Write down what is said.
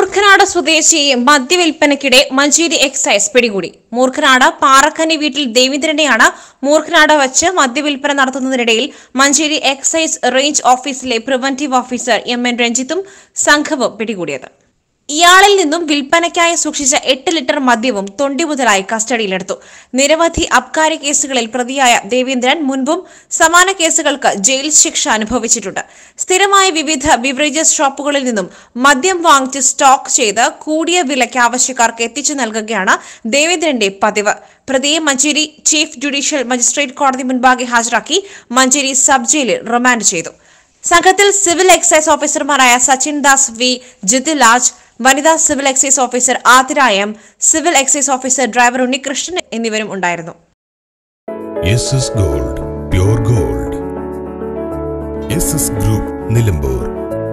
മൂർഖനാട് സ്വദേശിയെ മദ്യവിൽപ്പനയ്ക്കിടെ മഞ്ചേരി എക്സൈസ് പിടികൂടി മൂർഖനാട് പാറക്കനി വീട്ടിൽ ദേവീന്ദ്രനെയാണ് മൂർഖനാട് വച്ച് മദ്യവിൽപ്പന നടത്തുന്നതിനിടയിൽ മഞ്ചേരി എക്സൈസ് റേഞ്ച് ഓഫീസിലെ പ്രിവന്റീവ് ഓഫീസർ എം എൻ രഞ്ജിത്തും സംഘവും പിടികൂടിയത് ഇയാളിൽ നിന്നും വിൽപ്പനയ്ക്കായി സൂക്ഷിച്ച എട്ട് ലിറ്റർ മദ്യവും തൊണ്ടി മുതലായി കസ്റ്റഡിയിലെടുത്തു നിരവധി അബ്കാരി കേസുകളിൽ പ്രതിയായ ദേവേന്ദ്രൻ മുൻപും സമാന കേസുകൾക്ക് ജയിൽ ശിക്ഷ അനുഭവിച്ചിട്ടുണ്ട് സ്ഥിരമായി വിവിധ ബിവറേജസ് ഷോപ്പുകളിൽ നിന്നും മദ്യം വാങ്ങിച്ച് സ്റ്റോക്ക് ചെയ്ത് കൂടിയ വിലയ്ക്ക് ആവശ്യക്കാർക്ക് എത്തിച്ചു നൽകുകയാണ് ദേവേന്ദ്രന്റെ പതിവ് പ്രതിയെ മഞ്ചേരി ചീഫ് ജുഡീഷ്യൽ മജിസ്ട്രേറ്റ് കോടതി മുൻപാകെ ഹാജരാക്കി മഞ്ചേരി സബ് ജയിലിൽ റിമാൻഡ് ചെയ്തു സംഘത്തിൽ സിവിൽ എക്സൈസ് ഓഫീസർമാരായ സച്ചിൻ ദാസ് വി ജിതിലാജ് വനിതാ civil excise officer Athira M civil excise officer driver Unnikrishnan എന്നിവരും ഉണ്ടായിരുന്നു S S gold pure gold S S group Nilambur